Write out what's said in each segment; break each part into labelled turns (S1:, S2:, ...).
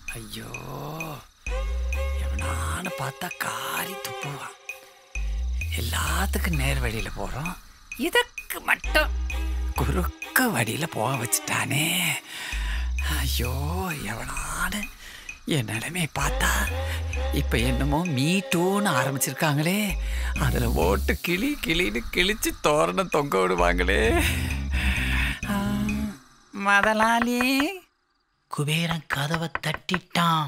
S1: ஐயோ எவனான்னு பார்த்தா காரி துப்புவான் எல்லாத்துக்கும் நேர் வழியில் போகிறோம் இதுக்கு மட்டும் குறுக்க வழியில் போக வச்சுட்டானே ஐயோ எவனானு என் நிலைமையை பார்த்தா இப்போ என்னமோ மீ டூன்னு ஆரம்பிச்சிருக்காங்களே அதில் ஓட்டு கிளி கிளின்னு கிழிச்சு தோரணம் தொங்க விடுவாங்களே ஆ, முதலாளி
S2: குபேரன் கதவை தட்டிட்டான்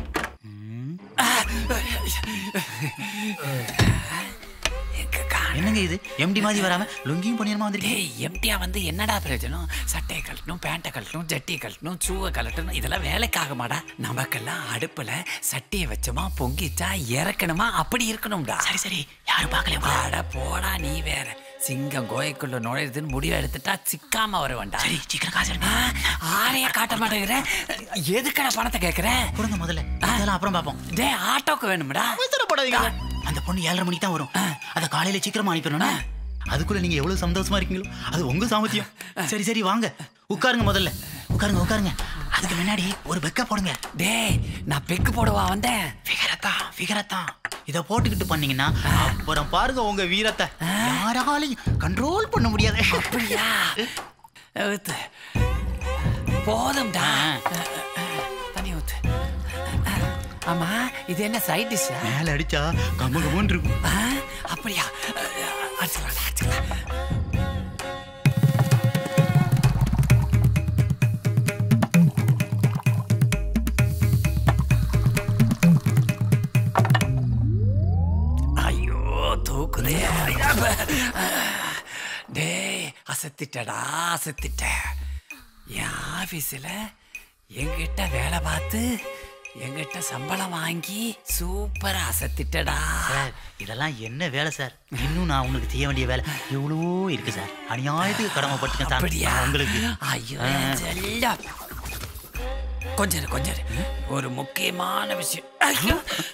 S2: என்னங்க இது எம்டி மாதிரி வராம லுங்கியும் பண்ணிருமா வந்திருக்கேன்
S1: டேய் எம்டியா வந்து என்னடா பிரயோஜனம் சட்டையை கழட்டணும் பேண்ட்டை கழட்டணும் ஜட்டியை கழட்டணும் ஷூவை கழட்டணும் இதெல்லாம் வேலைக்காக மாடா நமக்கெல்லாம் அடுப்புல சட்டியை வச்சோமா பொங்கிச்சா இறக்கணுமா அப்படி இருக்கணும்டா
S2: சரி சரி யாரும் பார்க்கல
S1: அட போடா நீ வேற சிங்கம் கோயக்குள்ள நுழையுதுன்னு முடிவு எடுத்துட்டா சிக்காம வருவன்டா
S2: சரி சீக்கிரம் காசு எடுங்க
S1: ஆளைய காட்ட மாட்டேங்கிற எதுக்கடா பணத்தை கேக்குற
S2: கொடுங்க முதல்ல அதெல்லாம் அப்புறம் பார்ப்போம்
S1: டேய் ஆட்டோக்கு வேணும்டா
S2: அவசரப்படாதீங்க அந்த பொண்ணு ஏழரை மணிக்கு தான் வரும் அதை காலையில சீக்கிரமா அனுப்பிடணும் அதுக்குள்ள நீங்க எவ்வளவு சந்தோஷமா இருக்கீங்களோ அது உங்க சாமர்த்தியம் சரி சரி வாங்க உட்காருங்க முதல்ல உட்காருங்க உட்காருங்க அதுக்கு முன்னாடி ஒரு பெக்க போடுங்க
S1: டேய் நான் பெக்கு போடவா வந்தேன்
S2: ஃபிகரத்தான் ஃபிகரத்தான் இத போட்டுக்கிட்டு பண்ணீங்கன்னா அப்புறம் பாருங்க உங்க வீரத்தை யாராலையும் கண்ட்ரோல் பண்ண முடியாது
S1: அப்படியா ஊத்து போதும்டா தண்ணி ஊத்து ஆமா இது என்ன சைட் டிஷ்ஷா
S2: மேல அடிச்சா கம்ம கம்மன் இருக்கும்
S1: அப்படியா அடிச்சுக்கலாம் அடிச்சுக்கலாம் ஐயோ தூக்குதே டேய் அசத்திட்டடா அசத்திட்ட என் ஆஃபீஸில் என்கிட்ட வேலை பார்த்து என்கிட்ட சம்பளம் வாங்கி சூப்பரா அசத்திட்டடா
S2: சார் இதெல்லாம் என்ன வேலை சார் இன்னும் நான் உங்களுக்கு செய்ய வேண்டிய வேலை எவ்வளவோ இருக்கு சார் அநியாயத்துக்கு கடமைப்பட்டுங்க சார்
S1: அப்படியா
S2: நான் உங்களுக்கு
S1: ஐயோ
S2: ஆ.
S1: என் செல்லம். கொஞ்சம் இரு, கொஞ்சம் இரு. ஒரு முக்கியமான விஷயம் ஐயோ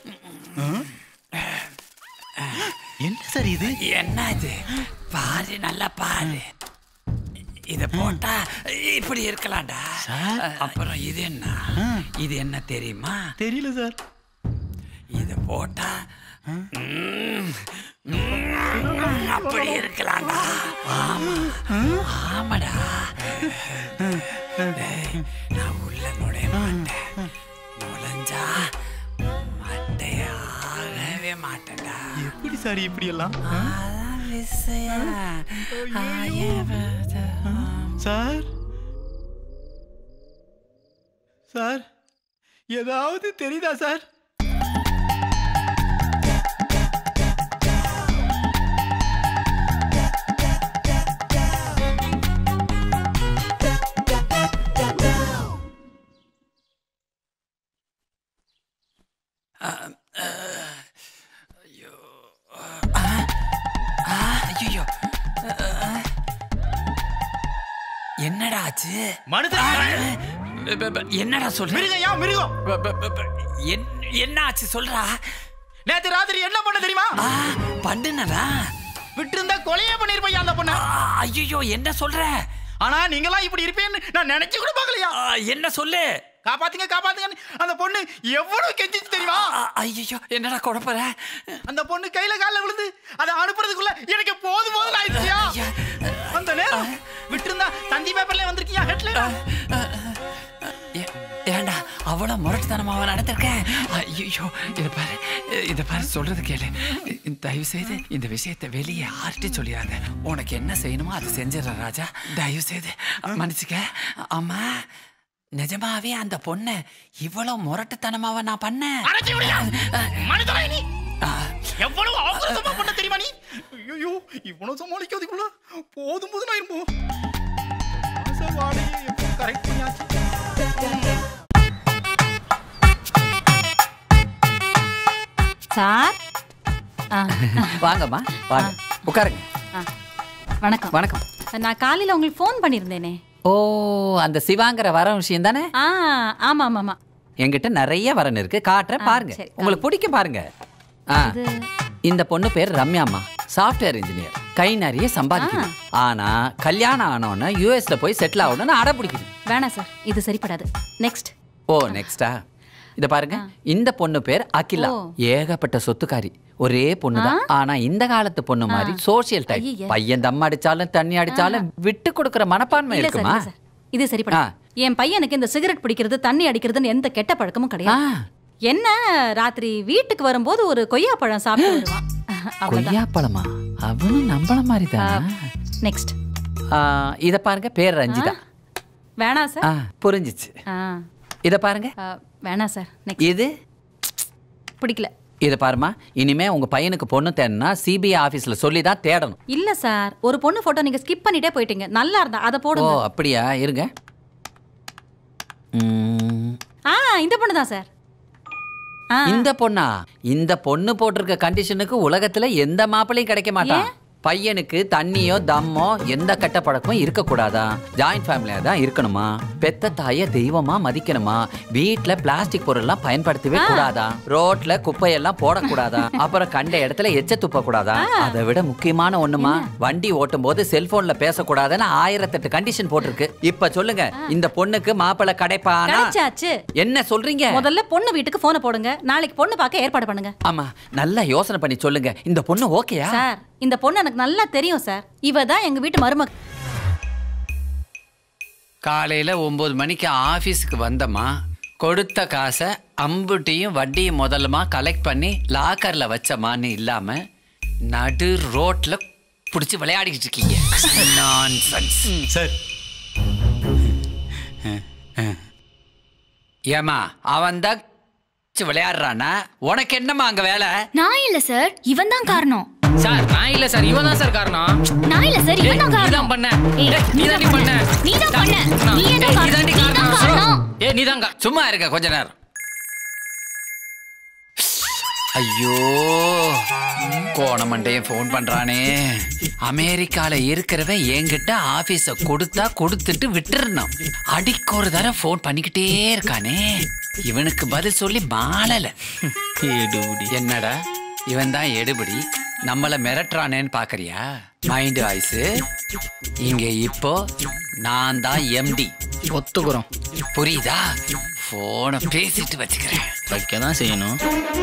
S2: என்ன சார் இது
S1: என்ன இது பாரு நல்லா பாரு இத போட்டா இப்படி இருக்கலாம்டா
S2: சார்.
S1: அப்புறம் இது என்ன இது என்ன தெரியுமா
S2: தெரியல சார்
S1: இத போட்டா ம், ம், அப்படி இருக்கலாம்டா ஆமா ஆமாடா டேய், நான் உள்ள நுழைய மாட்டேன் நுழைஞ்சா மட்டையாகவே மாட்டேன்டா
S2: எப்படி சார் இப்படி எல்லாம்
S1: அதான் விஷயம். ஆயவத-
S2: சார் சார் ஏதாவது தெரியுதா சார்
S1: ஆ, ஐயையோ. ஆ, என்னடா ஆச்சு
S2: மனுஷன்
S1: ப- ப- ப- என்னடா சொல்ற
S2: மிருகம் யா மிருகம்
S1: ப- ப- ப- ப- என்- என்ன ஆச்சு சொல்றா
S2: நேத்து ராத்திரி என்ன பண்ண தெரியுமா
S1: ஆ, பண்ணுனதா
S2: விட்டு இருந்தா கொலையே பண்ணிருப்பையா அந்த பொண்ண
S1: ஐயோ என்ன சொல்ற
S2: ஆனா நீங்களாம் இப்படி இருப்பேன்னு நான் நினைச்சு கூட பார்க்கலையா
S1: ஆ, என்ன சொல்லு
S2: காப்பாத்துங்க காப்பாத்துங்கன்னு அந்த பொண்ணு எவ்வளவு கெஞ்சிச்சு தெரியுமா
S1: ஐயோ என்னடா குழப்பற
S2: அந்த பொண்ணு கையில கால்ல விழுந்து அதை அனுப்புறதுக்குள்ள எனக்கு போதும் போதும் ஆயிடுச்சியா
S1: ஐயா.
S2: அந்த நேரம் விட்டு இருந்தா தந்தி பேப்பர்ல வந்திருக்கியா ஹெட்ல
S1: ஏ- ஏன்டா அவ்வளவு முரட்டுத்தனமாவ நடந்திருக்கேன் ஐயோ இதை பாரு இதை பாரு சொல்றது கேளு தயவு செய்து இந்த விஷயத்தை வெளியே யார்கிட்டயும் சொல்லிடாத உனக்கு என்ன செய்யணுமோ அதை செஞ்சிடற ராஜா தயவு செய்து மன்னிச்சுக்க அம்மா நிஜமாவே அந்த பொண்ணை இவ்வளவு முரட்டுத்தனமாவ நான் பண்ணேன்
S2: அரைச்சி விடியா மனிதராய் நீ
S1: ஆ,
S2: எவ்வளவு அவசரமா பண்ண தெரியுமா நீ ஐயோ இவ்வளவு சமாளிக்காதுக்குள்ள போதும் போதும் ஆயிருமோ கரெக்ட் பண்ணியாச்சு
S3: சார் ஆ,
S1: வாங்கம்மா வாங்க உட்காருங்க
S3: ஆ. வணக்கம்
S1: வணக்கம்
S3: நான் காலையில் உங்களுக்கு ஃபோன் பண்ணியிருந்தேனே
S1: ஓ அந்த சிவாங்கிற வர விஷயம் தானே
S3: ஆ ஆமாம் ஆமாம் ஆமாம்
S1: என்கிட்ட நிறைய வரன் இருக்கு காட்டுறேன்
S3: ஆ,
S1: பாருங்க
S3: சரி,
S1: உங்களுக்கு பிடிக்கும் பாருங்க ஆ
S3: இது
S1: இந்த பொண்ணு பேர் ரம்யாம்மா சாஃப்ட்வேர் இன்ஜினியர் கை நிறைய சம்பாதிக்குது ஆனா கல்யாணம் ஆனோன்னு யூஎஸ்ல போய் செட்டில் ஆகணும்னு அடம் பிடிக்குது
S3: வேணாம் சார் இது சரிப்படாது நெக்ஸ்ட்
S1: ஓ நெக்ஸ்டா இத பாருங்க இந்த பொண்ணு பேர் அகிலா
S3: ஓ.
S1: ஏகப்பட்ட சொத்துக்காரி ஒரே பொண்ணு தான் ஆனா இந்த காலத்து பொண்ணு மாதிரி சோசியல் டைப்
S3: ஐயையே.
S1: பையன் தம் அடிச்சாலும் தண்ணி அடிச்சாலும் விட்டு கொடுக்கற மனப்பான்மை
S3: இல்ல சார்
S1: இருக்குமா
S3: இல்ல சார் இது சரிப்பட
S1: ஆ.
S3: என் பையனுக்கு இந்த சிகரெட் பிடிக்கிறது தண்ணி அடிக்கிறதுன்னு எந்த கெட்ட பழக்கமும்
S1: ஆ,
S3: கிடையாது என்ன ராத்திரி வீட்டுக்கு வரும்போது ஒரு கொய்யா பழம் சாப்பிட்டு வருவான் அவ்வளவுதான்
S1: கொய்யாப்பழமா அவனும் நம்மள மாதிரி தான்
S3: நெக்ஸ்ட்
S1: இத பாருங்க பேர் ரஞ்சிதா
S3: வேணாம் சார்
S1: ஆ, புரிஞ்சிச்சு
S3: ஆ,
S1: இத பாருங்க
S3: ஆ, வேணாம் சார் நெக்ஸ்ட்
S1: இது
S3: பிடிக்கல
S1: இத பாருமா இனிமே உங்க பையனுக்கு பொண்ணு தேடனா சிபிஐ ஆபீஸ்ல சொல்லி தான் தேடணும்
S3: இல்ல சார் ஒரு பொண்ணு போட்டோ நீங்க ஸ்கிப் பண்ணிட்டே போயிட்டீங்க நல்லா இருந்தா அதை
S1: ஓ
S3: போடுங்க
S1: அப்படியா இருங்க ம்,
S3: ஆ இந்த பொண்ணு தான் சார் ஆ
S1: இந்த பொண்ணா இந்த பொண்ணு போட்டிருக்க கண்டிஷனுக்கு உலகத்துல எந்த மாப்பிளையும் கிடைக்க மாட்டான் பையனுக்கு தண்ணியோ தம்மோ எந்த கெட்ட பழக்கமும் இருக்க கூடாதா ஜாயிண்ட் ஃபேமிலியா தான் இருக்கணுமா பெத்த தாய தெய்வமா மதிக்கணுமா வீட்ல பிளாஸ்டிக் பொருள்லாம் பயன்படுத்தவே கூடாதா ரோட்ல குப்பையெல்லாம் போடக்கூடாதா அப்புறம் கண்ட இடத்துல எச்ச துப்ப கூடாதா அதை விட முக்கியமான ஒண்ணுமா வண்டி ஓட்டும் போது செல்போன்ல பேசக்கூடாதுன்னு ஆயிரத்தெட்டு கண்டிஷன் போட்டிருக்கு இப்ப சொல்லுங்க இந்த பொண்ணுக்கு மாப்பிள்ளை கிடைப்பானா
S3: கிடைச்சாச்சு
S1: என்ன சொல்றீங்க
S3: முதல்ல பொண்ணு வீட்டுக்கு போனை போடுங்க நாளைக்கு பொண்ணு பார்க்க ஏற்பாடு பண்ணுங்க
S1: ஆமா நல்லா யோசனை பண்ணி சொல்லுங்க இந்த பொண்ணு ஓகேயா
S3: சார் இந்த பொண்ணு எனக்கு நல்லா தெரியும் சார் இவ தான் எங்க வீட்டு மருமக
S1: காலையில் ஒம்பது மணிக்கு ஆஃபீஸுக்கு வந்தம்மா கொடுத்த காசை அம்புட்டியும் வட்டியும் முதலுமா கலெக்ட் பண்ணி லாக்கரில் வச்சமான்னு இல்லாமல் நடு ரோட்டில் பிடிச்சி விளையாடிக்கிட்டு இருக்கீங்க நான்சென்ஸ்
S2: சார்
S1: ஏமா அவன் தான் விளையாடுறானா உனக்கு என்னம்மா அங்கே வேலை
S4: நான் இல்ல சார் இவன் தான் காரணம்
S5: சார் நான் இல்ல சார் இவன் தான் சார் காரணம்
S4: நான் இல்ல சார் இவன் தான்
S5: நீ
S4: காரணம்
S5: தான் பண்ண
S4: ஏய்,
S5: ஏய், நீ தான் பண்ண
S4: நீ தான் பண்ண நீ
S5: ஏய்,
S4: என்ன
S5: நீ
S4: காரணம்
S5: தாண்டி
S4: நீ தான்
S5: காரணம்.
S4: காரணம்
S5: ஏ நீ தான்
S1: சும்மா இருக்க கொஞ்ச நேரம் ஐயோ கோணமண்டையன் ஃபோன் பண்றானே அமெரிக்கால இருக்கிறவன் என்கிட்ட ஆபீஸ கொடுத்தா கொடுத்துட்டு விட்டுறணும் அடிக்க ஒரு தடவை ஃபோன் பண்ணிக்கிட்டே இருக்கானே இவனுக்கு பதில் சொல்லி மாளல என்னடா இவன் தான் எடுபடி நம்மள மிரட்டுறானேன்னு பாக்குறியா மைண்ட் வாய்ஸ் இங்க இப்போ நான் தான் எம்டி
S5: ஒத்துக்குறோம்
S1: புரியுதா போனை பேசிட்டு வச்சுக்கிறேன்
S5: வைக்க தான் செய்யணும்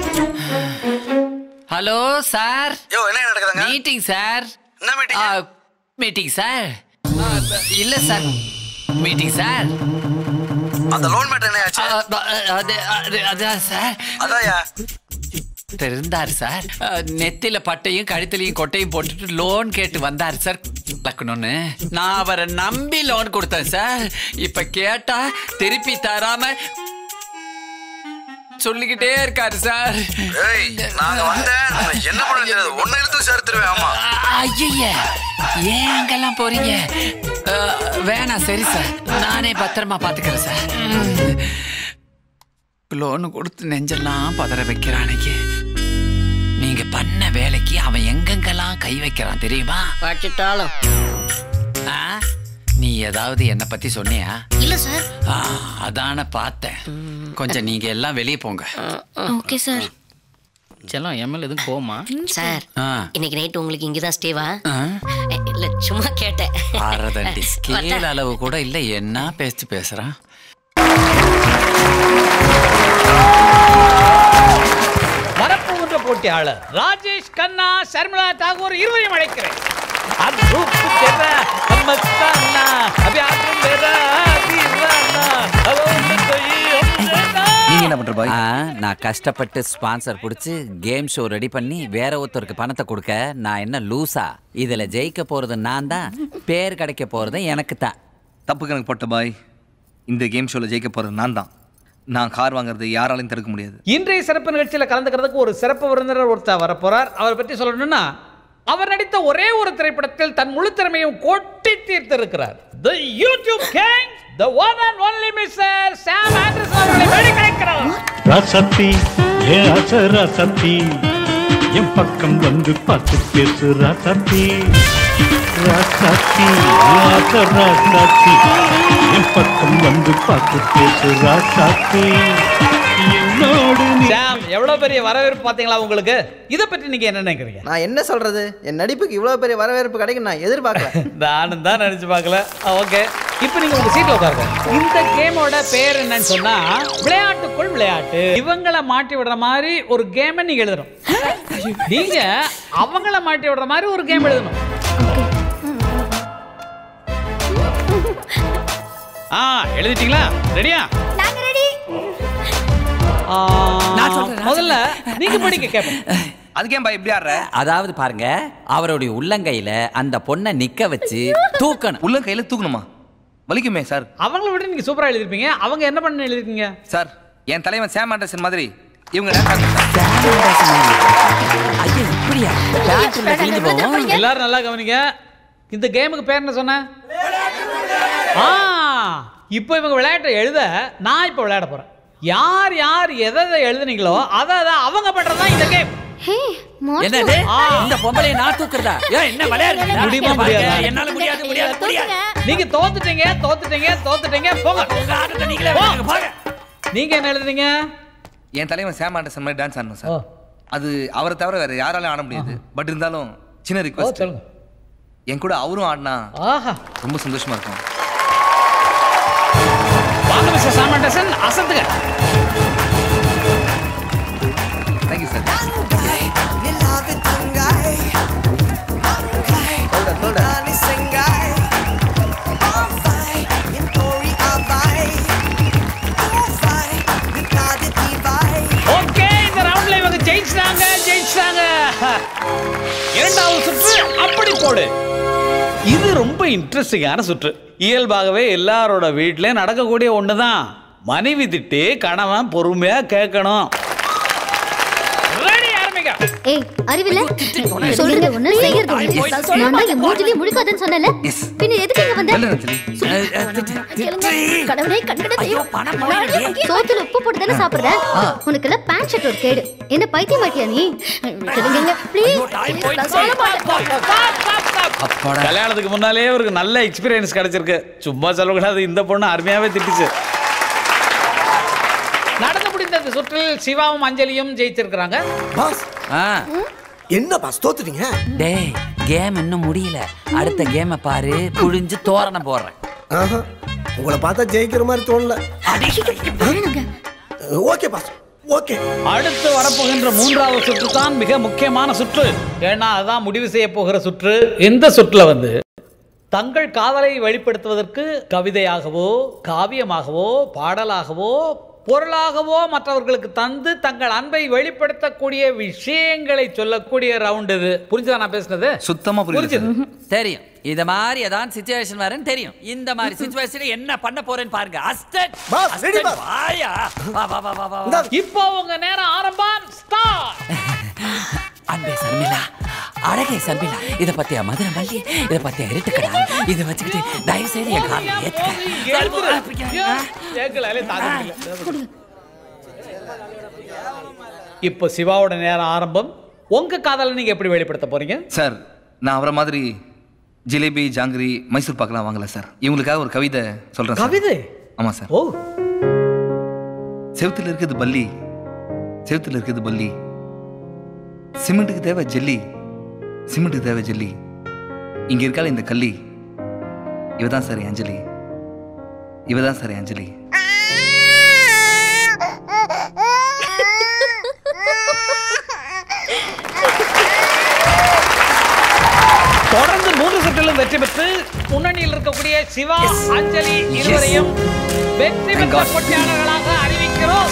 S1: ஹலோ சார்
S6: யோ என்ன நடக்குதுங்க
S1: மீட்டிங் சார்
S6: என்ன மீட்டிங்
S1: மீட்டிங் சார் இல்ல சார் மீட்டிங் சார்
S6: அந்த லோன் மேட்டர் என்ன ஆச்சு
S1: அது அது அதான் சார்
S6: அதான்யா
S1: இருந்தார் சார் அஹ், நெத்தில பட்டையும் கழுத்துலையும் கொட்டையும் போட்டுட்டு லோன் கேட்டு வந்தார் சார் லக்கணும்னு நான் அவரை நம்பி லோன் கொடுத்தேன் சார் இப்ப கேட்டா திருப்பி தராம சொல்லிக்கிட்டே இருக்காரு சார்
S6: ஏய் நாங்க வந்தேன் உன்னை என்ன பண்ண தெரியாது ஒன்னு எடுத்து சேர்த்துருவேன் ஆமா
S1: ஐய ஏன் அங்கெல்லாம் போறீங்க அஹ், வேணாம் சரி சார் நானே பத்திரமா பாத்துக்கிறேன் சார் லோனு கொடுத்து நெஞ்செல்லாம் பதற வைக்கிறானுக்கு நீங்க பண்ண வேலைக்கு அவன் எங்கெங்கெல்லாம் கை வைக்கிறான் தெரியுமா
S7: வச்சிட்டாலும்
S1: ஆ? நீ ஏதாவது என்னை பத்தி சொன்னியா
S4: இல்ல சார்
S1: ஆ, அதான பார்த்தேன் கொஞ்சம் நீங்க எல்லாம் வெளியே போங்க
S4: ஓகே சார்
S5: செல்லம் எம்எல் எதுவும் போமா
S7: சார்
S1: ஆ.
S7: இன்னைக்கு நைட் உங்களுக்கு இங்கதான் ஸ்டேவா
S1: ஆ?
S7: இல்ல சும்மா கேட்டேன்
S1: அறதண்டி ஸ்கேல் அளவு கூட இல்ல என்ன பேச்சு பேசுறான்
S8: வரப்போகின்ற போட்டியாளர் ராஜேஷ் கண்ணா சர்மிளா தாகூர் இருவரையும் அழைக்கிறேன் அத்ரூப் தெரா, நமஸ்தானா, அபியாத்ரம் தெரா, தீர்வானா, அலோன் தொயி ஒன்றேனா.
S9: நீங்க என்ன பண்ற பாய்
S1: ஆ, நான் கஷ்டப்பட்டு ஸ்பான்சர் பிடிச்சி கேம் ஷோ ரெடி பண்ணி வேற ஒருத்தருக்கு பணத்தை கொடுக்க நான் என்ன லூசா இதுல ஜெயிக்க போறது நான் தான் பேர் கிடைக்க போறது எனக்கு தான்
S9: தப்பு கணக்கு போட்ட பாய் இந்த கேம் ஷோல ஜெயிக்க போறது நான் தான் நான் கார் வாங்குறது யாராலையும் தடுக்க முடியாது
S8: இன்றைய சிறப்பு நிகழ்ச்சியில் கலந்துக்கிறதுக்கு ஒரு சிறப்பு விருந்தினர் ஒருத்தர் வரப்போறார் அவரை பற்றி சொல்லணும்னா அவர் நடித்த ஒரே ஒரு திரைப்படத்தில் தன் முழு திறமையும் கொட்டி தீர்த்திருக்கிறார் the YouTube king the one and only mister Sam Anderson அவர்களை மேடை கிடைக்கிறார்
S10: ரசத்தி ஏ அச ரசத்தி என் பக்கம் வந்து பார்த்து பேசு ரசத்தி ரசத்தி அச ரசத்தி என் பக்கம் வந்து பார்த்து பேசு ரசத்தி என்னோடு நீ
S8: சாம் எவ்வளவு பெரிய வரவேற்பு பாத்தீங்களா உங்களுக்கு இதை பற்றி நீங்க என்ன நினைக்கிறீங்க
S11: நான் என்ன சொல்றது என் நடிப்புக்கு இவ்வளவு பெரிய வரவேற்பு கிடைக்கும் நான் எதிர்பார்க்கல
S8: நானும் தான் நினைச்சு பார்க்கல ஓகே இப்போ நீங்க உங்க சீட்ல உட்காருங்க இந்த கேமோட பேர் என்னன்னு சொன்னா விளையாட்டுக்குள் விளையாட்டு இவங்கள மாட்டி விடுற மாதிரி ஒரு கேமை நீங்க எழுதணும் நீங்க அவங்கள மாட்டி விடுற மாதிரி ஒரு கேம் எழுதணும் ஆ எழுதிட்டீங்களா ரெடியா
S4: நாங்க ரெடி
S1: நான் சொல்றேன், நான்
S8: முதல்ல நீங்க படிக்க கேட்போம்
S9: அதுக்கேன் பா இப்படி ஆடுற
S1: அதாவது பாருங்க அவருடைய உள்ளங்கையில அந்த பொண்ணை நிக்க வச்சு தூக்கணும்
S9: உள்ள கையில தூக்கணுமா வலிக்குமே சார்
S8: அவங்கள விட நீங்க சூப்பரா எழுதிருப்பீங்க அவங்க என்ன பண்ண எழுதிருக்கீங்க
S9: சார் என் தலைவன் சேம் ஆண்டர்சன் மாதிரி இவங்க dance ஆடணும் சார்.
S1: ஐயா இப்படியா பேட்டர்ல கிழிஞ்சு போவோம்
S8: எல்லாரும் நல்லா கவனிங்க இந்த கேமுக்கு பேர் என்ன சொன்ன ஆ இப்போ இவங்க விளையாட்டை எழுத நான் இப்போ விளையாட போறேன் யார் யார் எதை எதை எழுதுனீங்களோ அதை அதை அவங்க பண்றதா இந்த கேம்
S4: ஹே
S1: என்னது
S8: ஆ.
S1: இந்த பொம்பளைய நான் தூக்குறதா ஏன் என்ன விளையாடுறீங்க
S8: முடியுமா,
S1: இங்க பாருங்க,
S8: முடியாதா?
S1: என்னால முடியாது முடியாது முடியாது
S8: நீங்க தோத்துட்டீங்க தோத்துட்டீங்க தோத்துட்டீங்க போங்க
S1: உங்க ஆட்டத்தை நீங்களே விளையாடுங்க, போங்க.
S8: நீங்க என்ன எழுதுனீங்க
S9: என் தலைவன் சேம் ஆண்டர்சன் மாதிரி டான்ஸ் ஆடணும்
S8: ஓ.
S9: சார் அது அவரை தவிர வேற யாராலையும் ஆட முடியாது பட் இருந்தாலும் சின்ன
S8: ஓ
S9: ரிக்வஸ்ட்
S8: சொல்லுங்க
S9: என் கூட அவரும் ஆடினா
S8: ஆஹா
S9: ரொம்ப சந்தோஷமா இருக்கும்
S8: வாங்க மிஸ்டர் சாமண்டசன் அசத்துங்க
S9: தேங்க்யூ சார்
S8: ஓகே இந்த ரவுண்ட்ல இவங்க ஜெயிச்சிட்டாங்க ஜெயிச்சிட்டாங்க இரண்டாவது சுற்று அப்படி போடு இது ரொம்ப இன்ட்ரெஸ்டிங்கான சுற்று இயல்பாகவே எல்லாரோட வீட்லயும் நடக்கக்கூடிய ஒன்று தான் மனைவி திட்டி கணவன் பொறுமையா கேட்கணும் ரெடி ஆரம்பிக்க
S4: ஏய் அறிவில்ல சொல்றது ஒண்ணு செய்யறது ஒண்ணு நான் தான் என் மூஞ்சிலே முழிக்காதன்னு சொன்னல
S9: Yes.
S4: பின்ன எதுக்கு இங்க வந்த
S9: வெள்ள நந்தினி.
S4: கேளுங்க. கடவுளே கண்கட தெய்வம் சோத்துல உப்பு போட்டு தானே சாப்பிடுற உனக்கு எல்லாம் பேண்ட் ஷர்ட் ஒரு கேடு என்ன பைத்தியம் மாட்டியா நீ சொல்லுங்க ப்ளீஸ்
S1: அப்பாடா
S8: கல்யாணத்துக்கு முன்னாலே அவருக்கு நல்ல எக்ஸ்பீரியன்ஸ் கிடைச்சிருக்கு சும்மா சொல்லக்கூடாது இந்த பொண்ணு அருமையாவே திட்டுச்சு நடந்து முடிந்த இந்த சுற்றில் சிவாவும் அஞ்சலியும் ஜெயிச்சிருக்கிறாங்க
S12: பாஸ்
S1: ஆ
S12: என்ன பாஸ் தோத்துட்டீங்க
S1: டேய் கேம் இன்னும் முடியல அடுத்த கேமை பாரு புழிஞ்சு தோரணம் போடுறேன்
S12: ஆஹா. உங்களை பார்த்தா ஜெயிக்கிற மாதிரி தோணல
S4: வேணுங்க
S12: ஓகே பாஸ் ஓகே
S8: அடுத்து வரப்போகின்ற மூன்றாவது சுற்று தான் மிக முக்கியமான சுற்று ஏன்னா அதான் முடிவு செய்ய போகிற சுற்று இந்த சுற்றுல வந்து தங்கள் காதலை வெளிப்படுத்துவதற்கு கவிதையாகவோ காவியமாகவோ பாடலாகவோ பொருளாகவோ மற்றவர்களுக்கு தந்து தங்கள் அன்பை வெளிப்படுத்தக்கூடிய விஷயங்களை சொல்லக்கூடிய ரவுண்ட் இது புரிஞ்சுதா நான் பேசுனது
S9: சுத்தமா புரியல
S8: புரிஞ்சுது
S9: சார்.
S1: தெரியும் இத மாதிரி ஏதாவது சுச்சுவேஷன் வரும்னு தெரியும் இந்த மாதிரி சுச்சுவேஷன் என்ன பண்ண போறேன்னு பாருங்க அஸ்டட்
S12: Boss, ready,
S1: அஸ்டட்,
S12: boss.
S1: வாயா வா வா வா வா வா
S12: இந்தா.
S8: இப்போ உங்க நேரம் ஆரம்பம் ஸ்டார்ட்
S1: அன்பே சர்மிளா அழகே சர்மிளா இத பத்தியா மதுரை மல்லி இத பத்தியா இருட்டுக்கடா இத வச்சுக்கிட்டு தயவு செய்து என் காலை
S8: இப்போ சிவாவோட நேரம் ஆரம்பம் உங்க காதலை நீங்க எப்படி வெளிப்படுத்த போறீங்க
S9: சார் நான் அவரை மாதிரி ஜிலேபி ஜாங்கிரி மைசூர் பாக்கெல்லாம் வாங்கல சார் இவங்களுக்காக ஒரு கவிதை சொல்றேன் சார்.
S8: கவிதை
S9: ஆமா சார்
S8: ஓ
S9: செவுத்துல இருக்குது பல்லி செவுத்துல இருக்குது பல்லி சிமெண்ட்டுக்கு தேவை ஜெல்லி சிமெண்ட்டுக்கு தேவை ஜெல்லி இங்க இருக்கால இந்த கள்ளி இவ தான் சார் என் அஞ்சலி இவ தான் சார் என் அஞ்சலி
S8: தொடர்ந்து மூன்று சுற்றிலும் வெற்றி பெற்று முன்னணியில் இருக்கக்கூடிய சிவா அஞ்சலி இருவரையும் வெற்றி பெற்ற
S9: God.
S8: போட்டியாளர்களாக அறிவிக்கிறோம்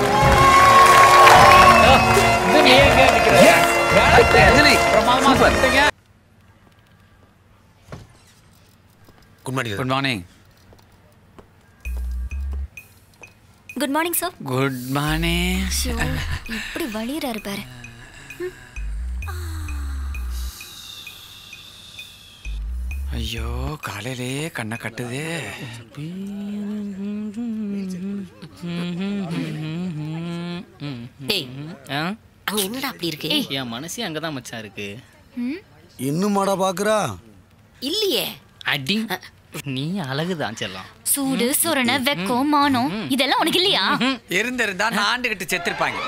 S8: இது நீ எங்க நிக்கிற? வேலை
S9: அஞ்சலி
S8: பிரமாதமா
S9: சூப்பர்
S8: செஞ்சுட்டீங்க.
S12: Good morning
S1: good morning
S4: good morning sir
S1: good morning
S4: இப்படி வழியறாரு பாரு
S1: ஐயோ காலையிலே கண்ணை கட்டுதே
S7: ஏய்
S5: ஆ?
S7: அங்க என்னடா அப்படி இருக்கு
S5: என் மனசே அங்கதான் மச்சான் இருக்கு
S12: இன்னுமாடா பாக்குறா
S7: இல்லையே
S5: அடி நீ அழகுதான் செல்லம்
S13: சூடு சுரண வெக்கம் மானம் இதெல்லாம் உனக்கு இல்லையா
S1: இருந்திருந்தா நான் ஆண்டுகிட்டு செத்துருப்பாங்க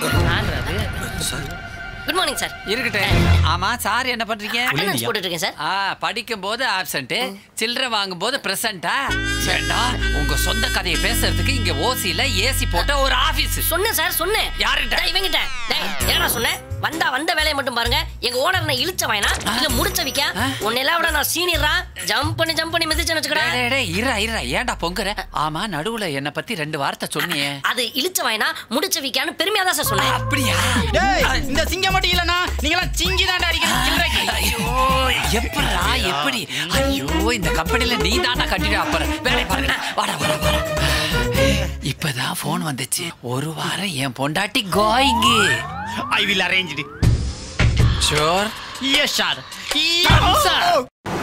S7: குட் மார்னிங் சார்
S1: இருக்கட்டும் ஆமா சார் என்ன பண்றீங்க
S7: Attendance போட்டுட்டு இருக்கேன் சார்
S1: ஆ படிக்கும் போது ஆப்சென்ட் சில்லறை வாங்கும் போது பிரசன்டா ஏண்டா உங்க சொந்த கதையை பேசுறதுக்கு இங்க ஓசில ஏசி போட்ட ஒரு ஆபீஸ்
S7: சொன்னேன் சார் சொன்னேன்
S1: யாருகிட்ட?
S7: டேய், இவங்கிட்ட டேய் என்னடா சொன்னேன் வந்தா வந்த வேலையை மட்டும் பாருங்க எங்க ஓனர் என்ன இழுச்ச வாயினா இல்ல முடிச்ச விக்க உன்னையெல்லாம் விட நான் சீனியரா ஜம்ப் பண்ணி ஜம்ப் பண்ணி மிதிச்சேன்னு வச்சுக்கடா
S1: டேய், டேய், டேய், இருடா இருடா ஏன்டா பொங்குற ஆமா நடுவுல என்ன பத்தி ரெண்டு வார்த்தை சொன்னியே
S7: அது இழுச்ச வாயினா முடிச்ச விக்கான்னு பெருமையா தான் சார் சொன்னேன்
S1: அப்படியா
S2: டேய் இந்த சிங்கம் மட்டும் இல்லனா நீங்கலாம் சிங்கி தான்டா அடிக்கிறீங்க
S1: ஐயோ எப்படிடா எப்படி ஐயோ இந்த கம்பெனில நீ தானா கண்டினியூ அப்புறம் வேலை பாருங்க வாடா வாடா வாடா இப்பதான் போன் வந்துச்சு ஒரு வாரம் என் பொண்டாட்டி going
S2: I will arrange it
S1: sure
S2: yes sir
S1: sir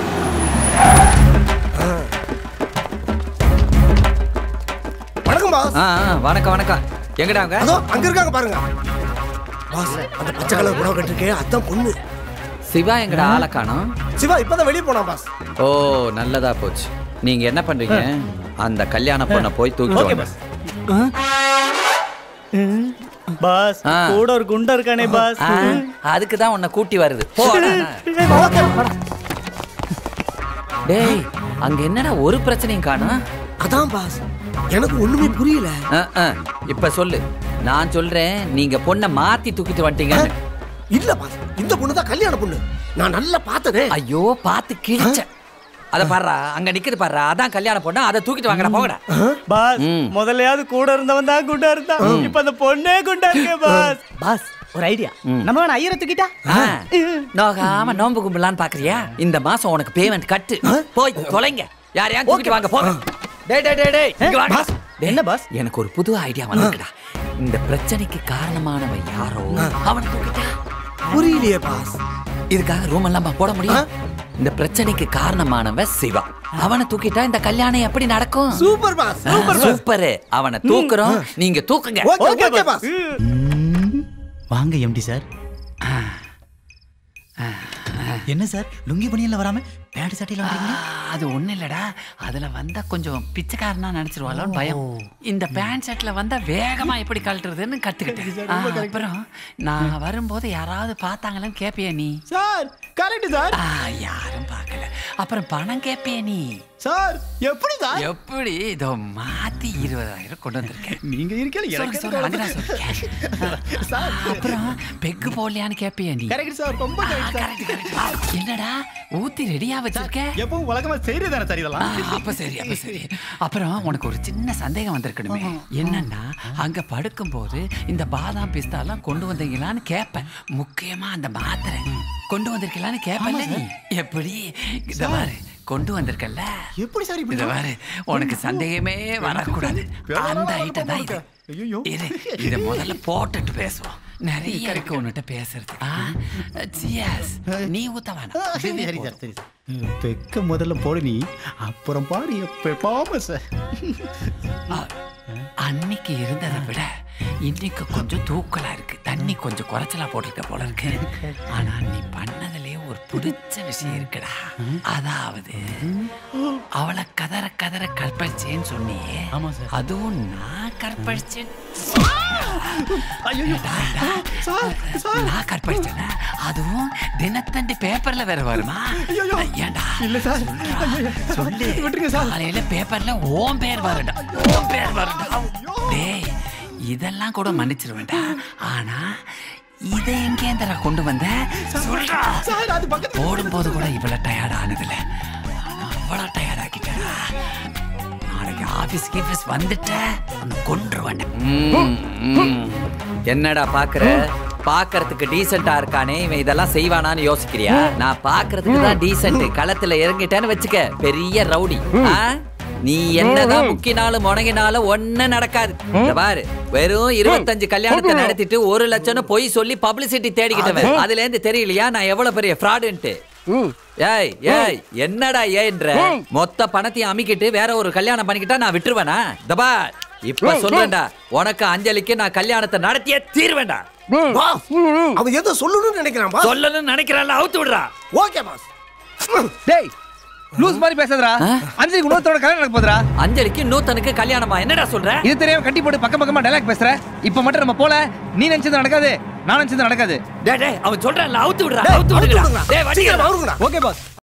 S12: வணக்கம் பாஸ்
S11: ஆ ஆ, வணக்கம் வணக்கம் எங்கடா அவங்க
S12: அதோ அங்க இருக்காங்க பாருங்க பாஸ் அந்த பச்சை கலர் புடவை கட்டிருக்கே அதான் பொண்ணு
S11: சிவா எங்கடா ஆளை காணோம்
S12: சிவா இப்பதான் வெளியே போனான் பாஸ்
S11: ஓ நல்லதா போச்சு நீங்க என்ன பண்றீங்க அந்த கல்யாண பொண்ணை போய் தூக்கிட்டு
S12: ஓகே
S11: வாங்க.
S12: பாஸ்
S14: பாஸ்
S11: ஆ.
S14: கூட ஒரு குண்டா இருக்கானே பாஸ்
S11: ஆ, அதுக்கு தான் உன்னை கூட்டி வருது போ டேய் அங்க என்னடா ஒரு பிரச்சனையும் காணோம்
S12: அதான் பாஸ் எனக்கு ஒண்ணுமே புரியல
S11: ஆ, ஆ, இப்ப சொல்லு நான் சொல்றேன் நீங்க பொண்ணை மாத்தி தூக்கிட்டு வந்துட்டீங்கன்னு
S12: இல்ல பாஸ் இந்த பொண்ணு தான் கல்யாண பொண்ணு நான் நல்லா பார்த்ததே
S11: ஐயோ பார்த்து கிழிச்ச அத பாருடா அங்க நிக்குது பாருடா அதான் கல்யாண பொண்ணு அதை தூக்கிட்டு வாங்கடா போங்கடா
S14: பாஸ் முதல்லையாவது கூட இருந்தவன் தான் குண்டா இருந்தான் இப்ப அந்த பொண்ணே குண்டா இருக்கே பாஸ் பாஸ் ஒரு ஐடியா நம்ம வேணா ஐயரை தூக்கிட்டா
S11: ஆ, நோகாம நோம்பு கும்பலான்னு பாக்குறியா இந்த மாசம் உனக்கு பேமெண்ட் கட்டு போய் தொலைங்க யாரையா தூக்கிட்டு வாங்க போங்க டேய் டேய் டேய் டேய் இங்க வாடா
S14: என்ன பாஸ்
S11: எனக்கு ஒரு புது ஐடியா வந்திருக்குடா இந்த பிரச்சனைக்கு காரணமானவன் யாரோ அவனை தூக்கிட்டா
S12: புரியலையே பாஸ்
S11: இதுக்காக ரூம் எல்லாம் போட முடியும் இந்த பிரச்சனைக்கு காரணமானவன் சிவா அவனை தூக்கிட்டா இந்த கல்யாணம் எப்படி நடக்கும்
S12: super boss super boss
S11: super அவனை தூக்குறோம் நீங்க தூக்குங்க
S12: ஓகே ஓகே பாஸ்
S2: வாங்க எம்டி சார் என்ன சார் லுங்கி பனியல்ல வராம பேண்ட் சட்டையில வந்தீங்க
S1: அது ஒண்ணு இல்லடா அதுல வந்தா கொஞ்சம் பிச்சைக்காரனா நினைச்சிருவாளோன்னு பயம் இந்த பேண்ட் ஷர்ட்ல வந்தா வேகமா எப்படி கழட்டுறதுன்னு கத்துக்கிட்டேன் ஆ, அப்புறம் நான் வரும்போது யாராவது பார்த்தாங்களான்னு கேப்பியா நீ
S2: சார் கரெக்ட் சார்
S1: ஆ, யாரும் பார்க்கல அப்புறம் பணம் கேப்பியா நீ
S2: சார் எப்படி சார்
S1: எப்படி இதோ மாத்தி இருபதாயிரம் கொண்டு வந்திருக்கேன்
S2: நீங்க இருக்கல
S1: சொல்லு,
S2: எனக்கு
S1: சொல்லு, அதுதான் சொல்லு.
S2: சார்
S1: அப்புறம் பெக்கு போடலையான்னு கேப்பியா நீ
S2: கரெக்ட் சார் ரொம்ப கரெக்ட் சார்
S1: என்னடா ஊத்தி ரெடியா வச்சிருக்க
S2: எப்பவும் வழக்கமா செய்யறது தானே சார்
S1: ஆ,
S2: இதெல்லாம்
S1: அப்ப சரி அப்ப சரி அப்புறம் உனக்கு ஒரு சின்ன சந்தேகம் வந்திருக்கணுமே என்னன்னா அங்க படுக்கும்போது இந்த பாதாம் பிஸ்தாலாம் கொண்டு வந்தீங்களான்னு கேட்பேன் முக்கியமா அந்த மாத்திரை கொண்டு வந்திருக்கலான்னு கேட்பல நீ எப்படி இத பாரு கொண்டு வந்திருக்கல்ல
S2: எப்படி சார் இப்படி
S1: இத பாரு உனக்கு சந்தேகமே வரக்கூடாது அந்த ஐட்டம் தான் இது
S2: ஐயோ
S1: இரு இத முதல்ல போட்டுட்டு பேசுவோம் நிறைய இருக்கு உன்கிட்ட பேசுறது ஆ, cheers. நீ ஊத்த வேணாம்
S2: சரி சார் சரி சார் பெக்க முதல்ல போடு நீ அப்புறம் பாரு எப்ப சார்
S1: ஆ, அன்னைக்கு இருந்ததை விட இன்னைக்கு கொஞ்சம் தூக்கலா இருக்கு தண்ணி கொஞ்சம் குறைச்சலா போட்டிருக்க போல இருக்கு ஆனா நீ பண்ணதுலயே ஒரு பிடிச்ச விஷயம் இருக்குடா அதாவது அவளை கதற கதற கற்பழிச்சேன்னு சொன்னியே
S2: ஆமா சார்.
S1: அதுவும் நான் கற்பழிச்சேன்
S2: ஐயோ
S1: நான் கற்பழிச்சேனா அதுவும் தினத்தண்டு பேப்பர்ல வேற வருமா ஏன்டா
S2: இல்ல சார்
S1: சொல்லு
S2: விட்டுருங்க சார்.
S1: காலையில பேப்பர்ல ஓம் பேர் வரும்டா ஓம் பேர் வரும்டா டேய் இதெல்லாம் கூட மன்னிச்சிருவேன்டா ஆனா இதை எங்கேந்திரா கொண்டு வந்த சொல்றா
S2: சார் அது பக்கத்துல
S1: போடும்போது கூட இவ்வளவு டயர்ட் ஆனதில்ல ஆனா அவ்வளவு டயர்ட் ஆக்கிட்டா நாளைக்கு ஆபீஸ் கீஃபீஸ் வந்துட்ட உன்னை கொன்றுவேன்
S11: ம், ம். என்னடா பாக்குற பாக்குறதுக்கு டீசெண்டா இருக்கானே இவன் இதெல்லாம் செய்வானான்னு யோசிக்கிறியா நான் பாக்குறதுக்கு தான் டீசென்ட் களத்துல இறங்கிட்டேன்னு வச்சுக்க பெரிய ரவுடி ஆ? நீ என்னதான் முக்கினாலும் முணங்கினாலும் ஒண்ணு நடக்காது இந்த பாரு வெறும் இருபத்தஞ்சு கல்யாணத்தை நடத்திட்டு ஒரு லட்சம் பொய் சொல்லி பப்ளிசிட்டி தேடிக்கிட்டவன் அதுல இருந்து தெரியலையா நான் எவ்வளவு பெரிய ஃப்ராடுன்ட்டு ஏய் ஏய் என்னடா ஏன்ற மொத்த பணத்தையும் அமிக்கிட்டு வேற ஒரு கல்யாணம் பண்ணிக்கிட்டா நான் விட்டுருவேனா தபா இப்ப சொல்றேன்டா உனக்கு அஞ்சலிக்கு நான் கல்யாணத்தை நடத்தியே தீர்வேண்டா
S12: பாஸ் அவன் ஏதோ சொல்லணும்னு நினைக்கிறான் பாஸ்
S11: சொல்லணும்னு நினைக்கிறான்ல அவுத்து விடுறா
S12: ஓகே பாஸ்
S11: டேய்
S9: லூஸ் மாதிரி பேசாதடா அஞ்சலிக்கு இன்னொருத்தரோட கல்யாணம் நடக்க போதுடா
S11: அஞ்சலிக்கு நூத்தனுக்கு கல்யாணமா என்னடா சொல்ற
S9: இது தெரியாம கட்டி போட்டு பக்கம் பக்கமா டைலாக் பேசுற இப்ப மட்டும் நம்ம போல நீ நினைச்சது நடக்காது நான் நினைச்சது நடக்காது
S11: டேய் டேய் அவன் சொல்றான்ல அவுத்து விடுறா அவுத்து விடுங்கடா டேய் வடிங்கடா
S12: ஓகே பாஸ்